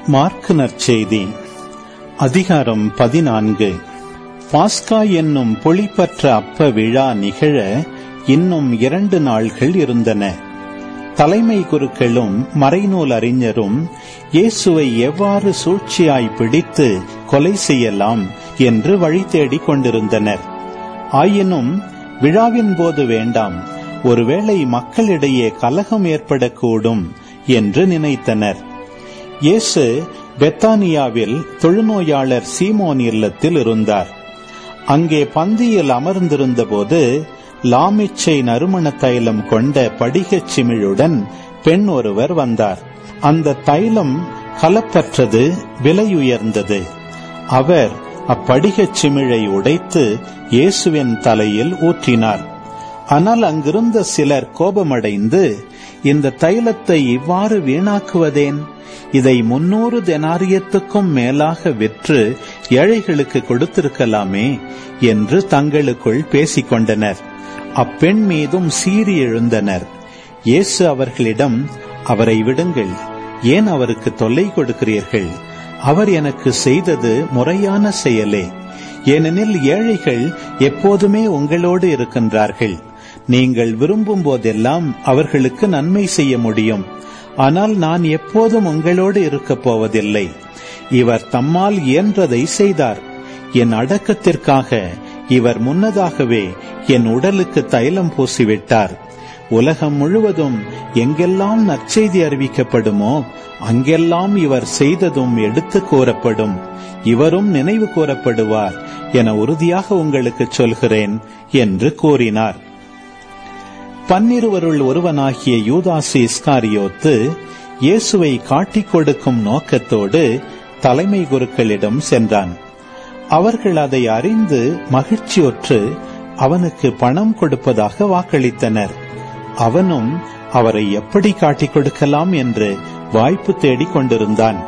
mark நற்செய்தி அதிகாரம் பதினான்கு பாஸ்கா என்னும் பொழிப்பற்ற அப்ப விழா நிகழ இன்னும் இரண்டு நாள்கள் இருந்தன தலைமை குருக்களும் மறைநூல் அறிஞரும் இயேசுவை எவ்வாறு சூழ்ச்சியாய் பிடித்து கொலை செய்யலாம் என்று வழி தேடிக் கொண்டிருந்தனர் ஆயினும் விழாவின் போது வேண்டாம் ஒருவேளை மக்களிடையே கலகம் ஏற்படக்கூடும் என்று நினைத்தனர் இயேசு பெத்தானியாவில் தொழுநோயாளர் சீமோன் இல்லத்தில் இருந்தார் அங்கே பந்தியில் அமர்ந்திருந்தபோது லாமிச்சை நறுமண தைலம் கொண்ட படிகச் சிமிழுடன் பெண் ஒருவர் வந்தார் அந்த தைலம் கலப்பற்றது விலையுயர்ந்தது அவர் அப்படிகச் சிமிழை உடைத்து இயேசுவின் தலையில் ஊற்றினார் ஆனால் அங்கிருந்த சிலர் கோபமடைந்து இந்த தைலத்தை இவ்வாறு வீணாக்குவதேன் இதை முன்னூறு தெனாரியத்துக்கும் மேலாக விற்று ஏழைகளுக்கு கொடுத்திருக்கலாமே என்று தங்களுக்குள் பேசிக் கொண்டனர் அப்பெண் மீதும் சீறி எழுந்தனர் இயேசு அவர்களிடம் அவரை விடுங்கள் ஏன் அவருக்கு தொல்லை கொடுக்கிறீர்கள் அவர் எனக்கு செய்தது முறையான செயலே ஏனெனில் ஏழைகள் எப்போதுமே உங்களோடு இருக்கின்றார்கள் நீங்கள் விரும்பும் போதெல்லாம் அவர்களுக்கு நன்மை செய்ய முடியும் ஆனால் நான் எப்போதும் உங்களோடு இருக்கப் போவதில்லை இவர் தம்மால் இயன்றதை செய்தார் என் அடக்கத்திற்காக இவர் முன்னதாகவே என் உடலுக்கு தைலம் பூசிவிட்டார் உலகம் முழுவதும் எங்கெல்லாம் நற்செய்தி அறிவிக்கப்படுமோ அங்கெல்லாம் இவர் செய்ததும் எடுத்து கூறப்படும் இவரும் நினைவு கூறப்படுவார் என உறுதியாக உங்களுக்கு சொல்கிறேன் என்று கூறினார் பன்னிருவருள் ஒருவனாகிய யூதாசி இஸ்காரியோத்து இயேசுவை காட்டிக் கொடுக்கும் நோக்கத்தோடு தலைமை குருக்களிடம் சென்றான் அவர்கள் அதை அறிந்து மகிழ்ச்சியுற்று அவனுக்கு பணம் கொடுப்பதாக வாக்களித்தனர் அவனும் அவரை எப்படி காட்டிக் கொடுக்கலாம் என்று வாய்ப்பு தேடிக் கொண்டிருந்தான்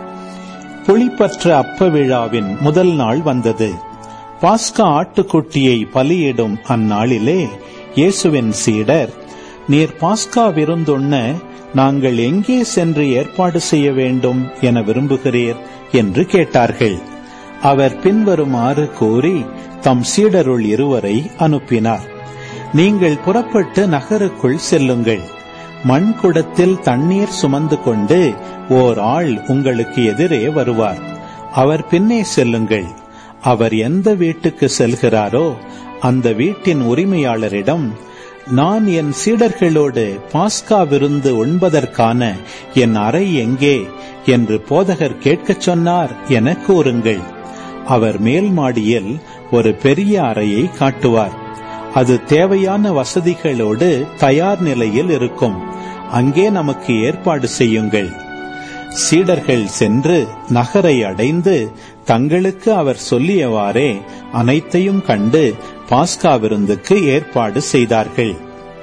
புளிப்பற்ற அப்ப விழாவின் முதல் நாள் வந்தது பாஸ்கா ஆட்டுக்குட்டியை பலியிடும் அந்நாளிலே இயேசுவின் சீடர் நீர் பாஸ்கா விருந்துண்ண நாங்கள் எங்கே சென்று ஏற்பாடு செய்ய வேண்டும் என விரும்புகிறீர் என்று கேட்டார்கள் அவர் பின்வருமாறு கூறி தம் சீடருள் இருவரை அனுப்பினார் நீங்கள் புறப்பட்டு நகருக்குள் செல்லுங்கள் மண் குடத்தில் தண்ணீர் சுமந்து கொண்டு ஓர் ஆள் உங்களுக்கு எதிரே வருவார் அவர் பின்னே செல்லுங்கள் அவர் எந்த வீட்டுக்கு செல்கிறாரோ அந்த வீட்டின் உரிமையாளரிடம் நான் என் சீடர்களோடு பாஸ்கா விருந்து உண்பதற்கான என் அறை எங்கே என்று போதகர் கேட்கச் சொன்னார் என கூறுங்கள் அவர் மேல் மாடியில் ஒரு பெரிய அறையை காட்டுவார் அது தேவையான வசதிகளோடு தயார் நிலையில் இருக்கும் அங்கே நமக்கு ஏற்பாடு செய்யுங்கள் சீடர்கள் சென்று நகரை அடைந்து தங்களுக்கு அவர் சொல்லியவாறே அனைத்தையும் கண்டு பாஸ்கா விருந்துக்கு ஏற்பாடு செய்தார்கள்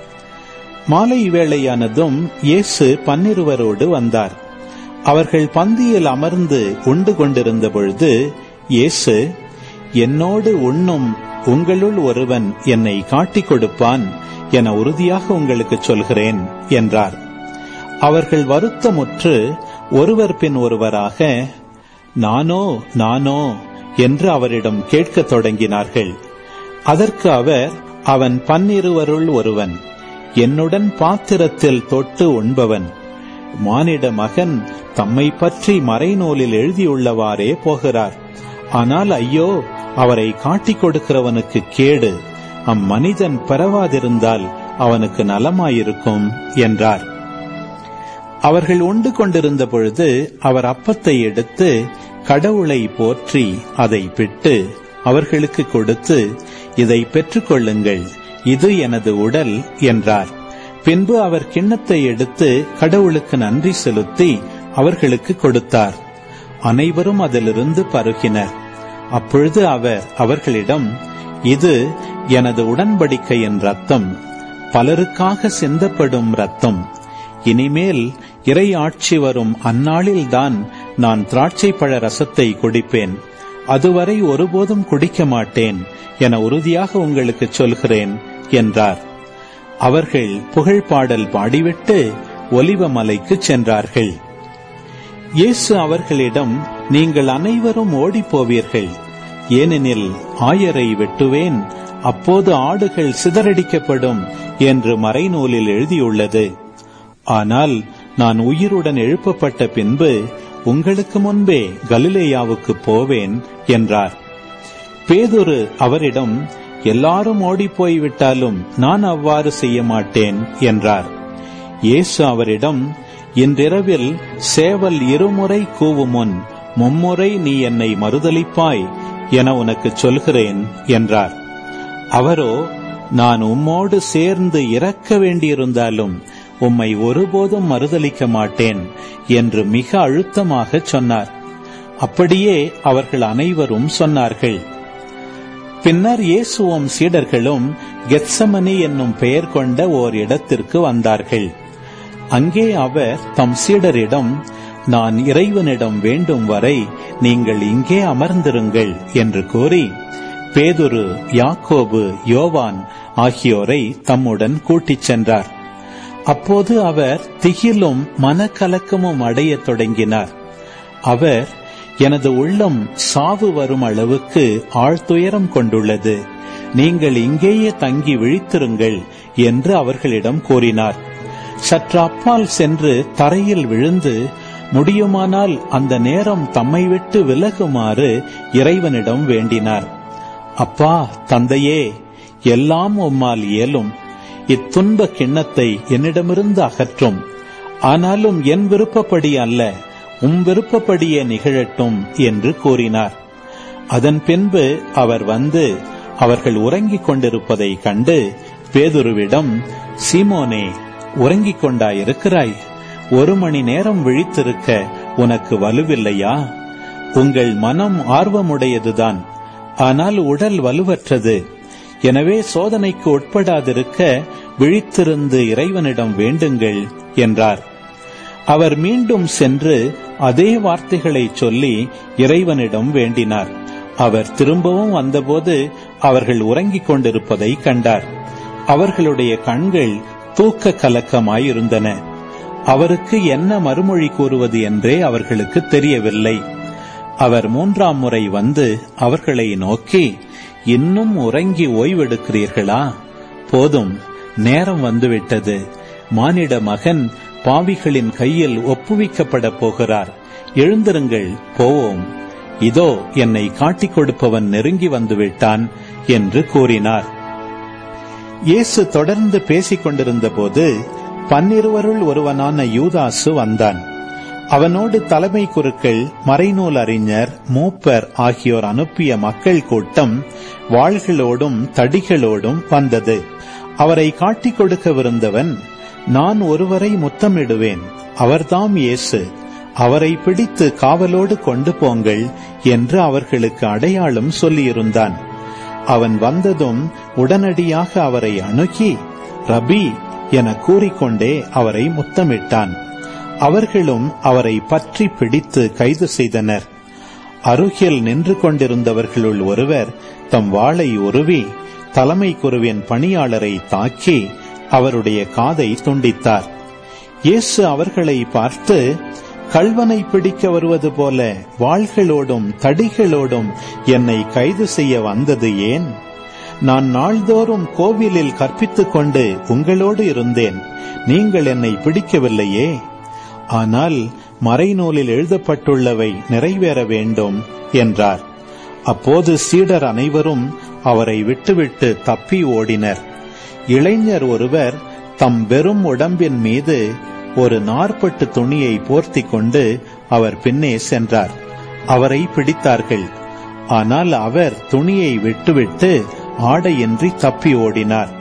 மாலை வேளையானதும் இயேசு பன்னிருவரோடு வந்தார் அவர்கள் பந்தியில் அமர்ந்து உண்டு கொண்டிருந்த பொழுது இயேசு என்னோடு உண்ணும் உங்களுள் ஒருவன் என்னை காட்டிக் கொடுப்பான் என உறுதியாக உங்களுக்கு சொல்கிறேன் என்றார் அவர்கள் வருத்தமுற்று ஒருவர் பின் ஒருவராக நானோ நானோ என்று அவரிடம் கேட்கத் தொடங்கினார்கள் அதற்கு அவர் அவன் பன்னிருவருள் ஒருவன் என்னுடன் பாத்திரத்தில் தொட்டு உண்பவன் மானிட மகன் தம்மை பற்றி மறைநூலில் எழுதியுள்ளவாறே போகிறார் ஆனால் ஐயோ அவரை காட்டிக் கொடுக்கிறவனுக்கு கேடு அம்மனிதன் பெறவாதிருந்தால் அவனுக்கு நலமாயிருக்கும் என்றார் அவர்கள் உண்டு கொண்டிருந்த பொழுது அவர் அப்பத்தை எடுத்து கடவுளை போற்றி அதை பிட்டு அவர்களுக்கு கொடுத்து இதை பெற்றுக்கொள்ளுங்கள் இது எனது உடல் என்றார் பின்பு அவர் கிண்ணத்தை எடுத்து கடவுளுக்கு நன்றி செலுத்தி அவர்களுக்கு கொடுத்தார் அனைவரும் அதிலிருந்து பருகினர் அப்பொழுது அவர் அவர்களிடம் இது எனது உடன்படிக்கையின் ரத்தம் பலருக்காக சிந்தப்படும் ரத்தம் இனிமேல் இறை ஆட்சி வரும் அந்நாளில்தான் நான் திராட்சை பழ ரசத்தை குடிப்பேன் அதுவரை ஒருபோதும் குடிக்க மாட்டேன் என உறுதியாக உங்களுக்கு சொல்கிறேன் என்றார் அவர்கள் புகழ் பாடல் பாடிவிட்டு ஒலிவ மலைக்கு சென்றார்கள் இயேசு அவர்களிடம் நீங்கள் அனைவரும் ஓடிப்போவீர்கள் ஏனெனில் ஆயரை வெட்டுவேன் அப்போது ஆடுகள் சிதறடிக்கப்படும் என்று மறைநூலில் எழுதியுள்ளது ஆனால் நான் உயிருடன் எழுப்பப்பட்ட பின்பு உங்களுக்கு முன்பே கலிலேயாவுக்கு போவேன் என்றார் பேதுரு அவரிடம் எல்லாரும் ஓடிப்போய் விட்டாலும் நான் அவ்வாறு செய்ய மாட்டேன் என்றார் இயேசு அவரிடம் இன்றிரவில் சேவல் இருமுறை கூவும் முன் மும்முறை நீ என்னை மறுதலிப்பாய் என உனக்கு சொல்கிறேன் என்றார் அவரோ நான் உம்மோடு சேர்ந்து இறக்க வேண்டியிருந்தாலும் உம்மை ஒருபோதும் மறுதலிக்க மாட்டேன் என்று மிக அழுத்தமாக சொன்னார் அப்படியே அவர்கள் அனைவரும் சொன்னார்கள் பின்னர் இயேசுவும் சீடர்களும் கெத்சமனி என்னும் பெயர் கொண்ட ஓர் இடத்திற்கு வந்தார்கள் அங்கே அவர் தம் சீடரிடம் நான் இறைவனிடம் வேண்டும் வரை நீங்கள் இங்கே அமர்ந்திருங்கள் என்று கூறி பேதுரு யாக்கோபு யோவான் ஆகியோரை தம்முடன் கூட்டிச் சென்றார் அப்போது அவர் திகிலும் மனக்கலக்கமும் அடையத் தொடங்கினார் அவர் எனது உள்ளம் சாவு வரும் அளவுக்கு ஆழ்துயரம் கொண்டுள்ளது நீங்கள் இங்கேயே தங்கி விழித்திருங்கள் என்று அவர்களிடம் கூறினார் சற்று அப்பால் சென்று தரையில் விழுந்து முடியுமானால் அந்த நேரம் தம்மை விட்டு விலகுமாறு இறைவனிடம் வேண்டினார் அப்பா தந்தையே எல்லாம் உம்மால் இயலும் இத்துன்ப கிண்ணத்தை என்னிடமிருந்து அகற்றும் ஆனாலும் என் விருப்பப்படி அல்ல உம் விருப்பப்படியே நிகழட்டும் என்று கூறினார் அதன் பின்பு அவர் வந்து அவர்கள் உறங்கிக் கொண்டிருப்பதை கண்டு பேதுருவிடம் சீமோனே உறங்கிக் கொண்டாயிருக்கிறாய் ஒரு மணி நேரம் விழித்திருக்க உனக்கு வலுவில்லையா உங்கள் மனம் ஆர்வமுடையதுதான் ஆனால் உடல் வலுவற்றது எனவே சோதனைக்கு உட்படாதிருக்க விழித்திருந்து இறைவனிடம் வேண்டுங்கள் என்றார் அவர் மீண்டும் சென்று அதே வார்த்தைகளை சொல்லி இறைவனிடம் வேண்டினார் அவர் திரும்பவும் வந்தபோது அவர்கள் உறங்கிக் கொண்டிருப்பதை கண்டார் அவர்களுடைய கண்கள் தூக்க கலக்கமாயிருந்தன அவருக்கு என்ன மறுமொழி கூறுவது என்றே அவர்களுக்கு தெரியவில்லை அவர் மூன்றாம் முறை வந்து அவர்களை நோக்கி இன்னும் உறங்கி ஓய்வெடுக்கிறீர்களா போதும் நேரம் வந்துவிட்டது மானிட மகன் பாவிகளின் கையில் ஒப்புவிக்கப்பட போகிறார் எழுந்திருங்கள் போவோம் இதோ என்னை காட்டிக் கொடுப்பவன் நெருங்கி வந்துவிட்டான் என்று கூறினார் இயேசு தொடர்ந்து பேசிக் கொண்டிருந்த போது பன்னிருவருள் ஒருவனான யூதாசு வந்தான் அவனோடு தலைமை குருக்கள் மறைநூல் அறிஞர் மூப்பர் ஆகியோர் அனுப்பிய மக்கள் கூட்டம் வாள்களோடும் தடிகளோடும் வந்தது அவரை காட்டிக் கொடுக்கவிருந்தவன் நான் ஒருவரை முத்தமிடுவேன் அவர்தாம் இயேசு அவரை பிடித்து காவலோடு கொண்டு போங்கள் என்று அவர்களுக்கு அடையாளம் சொல்லியிருந்தான் அவன் வந்ததும் உடனடியாக அவரை அணுகி ரபி என கூறிக்கொண்டே அவரை முத்தமிட்டான் அவர்களும் அவரை பற்றி பிடித்து கைது செய்தனர் அருகில் நின்று கொண்டிருந்தவர்களுள் ஒருவர் தம் வாளை உருவி தலைமை குருவின் பணியாளரை தாக்கி அவருடைய காதை துண்டித்தார் இயேசு அவர்களை பார்த்து கள்வனை பிடிக்க வருவது போல வாள்களோடும் தடிகளோடும் என்னை கைது செய்ய வந்தது ஏன் நான் நாள்தோறும் கோவிலில் கற்பித்துக் கொண்டு உங்களோடு இருந்தேன் நீங்கள் என்னை பிடிக்கவில்லையே ஆனால் மறைநூலில் எழுதப்பட்டுள்ளவை நிறைவேற வேண்டும் என்றார் அப்போது சீடர் அனைவரும் அவரை விட்டுவிட்டு தப்பி ஓடினர் இளைஞர் ஒருவர் தம் வெறும் உடம்பின் மீது ஒரு நாற்பட்டு துணியை போர்த்தி கொண்டு அவர் பின்னே சென்றார் அவரை பிடித்தார்கள் ஆனால் அவர் துணியை விட்டுவிட்டு ஆடையின்றி தப்பி ஓடினார்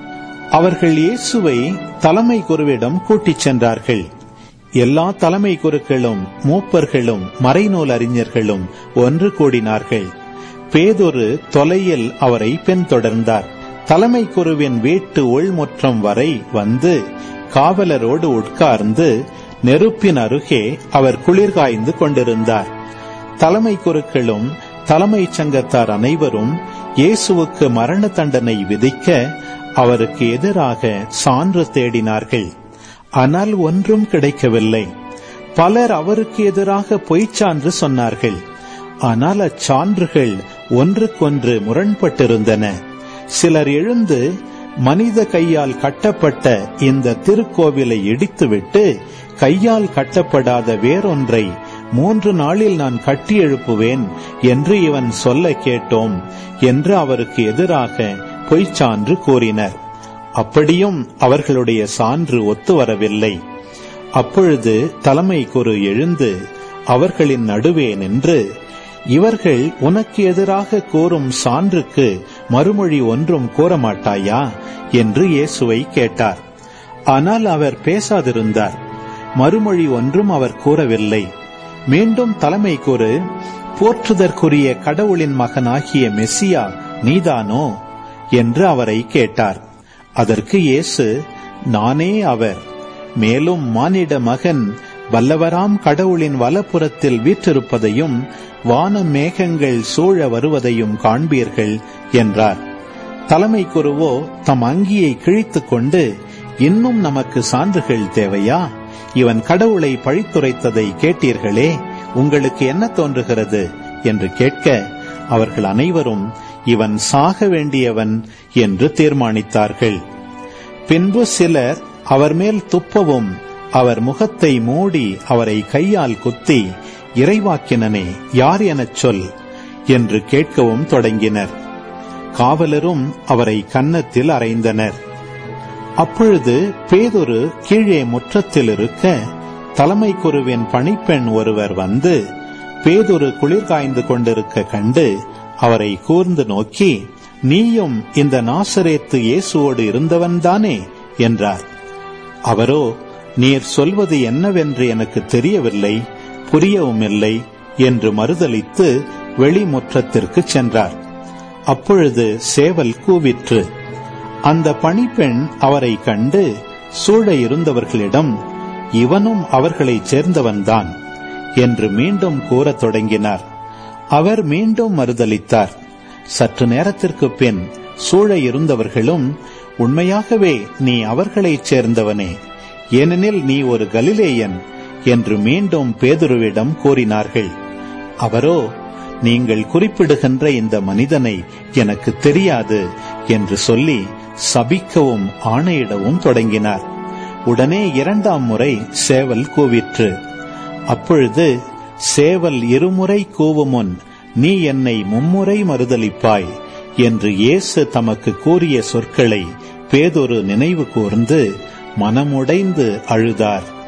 அவர்கள் இயேசுவை தலைமை குருவிடம் கூட்டிச் சென்றார்கள் எல்லா தலைமை குருக்களும் மூப்பர்களும் மறைநூல் அறிஞர்களும் ஒன்று கூடினார்கள் பேதொரு தொலையில் அவரை பின்தொடர்ந்தார் தலைமை குருவின் வீட்டு உள்முற்றம் வரை வந்து காவலரோடு உட்கார்ந்து நெருப்பின் அருகே அவர் குளிர்காய்ந்து கொண்டிருந்தார் தலைமை குருக்களும் தலைமைச் சங்கத்தார் அனைவரும் இயேசுவுக்கு மரண தண்டனை விதிக்க அவருக்கு எதிராக சான்று தேடினார்கள் ஆனால் ஒன்றும் கிடைக்கவில்லை பலர் அவருக்கு எதிராக பொய்ச்சான்று சொன்னார்கள் ஆனால் அச்சான்றுகள் ஒன்றுக்கொன்று முரண்பட்டிருந்தன சிலர் எழுந்து மனித கையால் கட்டப்பட்ட இந்த திருக்கோவிலை இடித்துவிட்டு கையால் கட்டப்படாத வேறொன்றை மூன்று நாளில் நான் கட்டி எழுப்புவேன் என்று இவன் சொல்ல கேட்டோம் என்று அவருக்கு எதிராக பொய்ச்சான்று கூறினர் அப்படியும் அவர்களுடைய சான்று ஒத்து வரவில்லை அப்பொழுது தலைமை குரு எழுந்து அவர்களின் நடுவே நின்று இவர்கள் உனக்கு எதிராக கூறும் சான்றுக்கு மறுமொழி ஒன்றும் கூறமாட்டாயா என்று இயேசுவை கேட்டார் ஆனால் அவர் பேசாதிருந்தார் மறுமொழி ஒன்றும் அவர் கூறவில்லை மீண்டும் தலைமை கூறு போற்றுதற்குரிய கடவுளின் மகனாகிய மெஸ்ஸியா நீதானோ என்று அவரை கேட்டார் அதற்கு இயேசு நானே அவர் மேலும் மானிட மகன் வல்லவராம் கடவுளின் வலப்புறத்தில் வீற்றிருப்பதையும் வான மேகங்கள் சூழ வருவதையும் காண்பீர்கள் என்றார் தலைமை குருவோ தம் அங்கியை கிழித்துக் கொண்டு இன்னும் நமக்கு சான்றுகள் தேவையா இவன் கடவுளை பழித்துரைத்ததை கேட்டீர்களே உங்களுக்கு என்ன தோன்றுகிறது என்று கேட்க அவர்கள் அனைவரும் இவன் சாக வேண்டியவன் என்று தீர்மானித்தார்கள் பின்பு சிலர் அவர் மேல் துப்பவும் அவர் முகத்தை மூடி அவரை கையால் குத்தி இறைவாக்கினனே யார் எனச் சொல் என்று கேட்கவும் தொடங்கினர் காவலரும் அவரை கன்னத்தில் அறைந்தனர் அப்பொழுது பேதொரு கீழே முற்றத்தில் இருக்க தலைமை குருவின் பணிப்பெண் ஒருவர் வந்து பேதொரு குளிர் காய்ந்து கொண்டிருக்க கண்டு அவரை கூர்ந்து நோக்கி நீயும் இந்த நாசரேத்து இயேசுவோடு இருந்தவன்தானே என்றார் அவரோ நீர் சொல்வது என்னவென்று எனக்கு தெரியவில்லை புரியவும் இல்லை என்று மறுதலித்து வெளிமுற்றத்திற்கு சென்றார் அப்பொழுது சேவல் கூவிற்று அந்த பணிப்பெண் அவரை கண்டு சூழ இருந்தவர்களிடம் இவனும் அவர்களைச் சேர்ந்தவன்தான் என்று மீண்டும் கூறத் தொடங்கினார் அவர் மீண்டும் மறுதலித்தார் சற்று நேரத்திற்கு பின் சூழ இருந்தவர்களும் உண்மையாகவே நீ அவர்களைச் சேர்ந்தவனே ஏனெனில் நீ ஒரு கலிலேயன் என்று மீண்டும் பேதுருவிடம் கூறினார்கள் அவரோ நீங்கள் குறிப்பிடுகின்ற இந்த மனிதனை எனக்கு தெரியாது என்று சொல்லி சபிக்கவும் ஆணையிடவும் தொடங்கினார் உடனே இரண்டாம் முறை சேவல் கூவிற்று அப்பொழுது சேவல் இருமுறை கூவுமுன் நீ என்னை மும்முறை மறுதலிப்பாய் என்று இயேசு தமக்கு கூறிய சொற்களை பேதொரு நினைவு கூர்ந்து மனமுடைந்து அழுதார்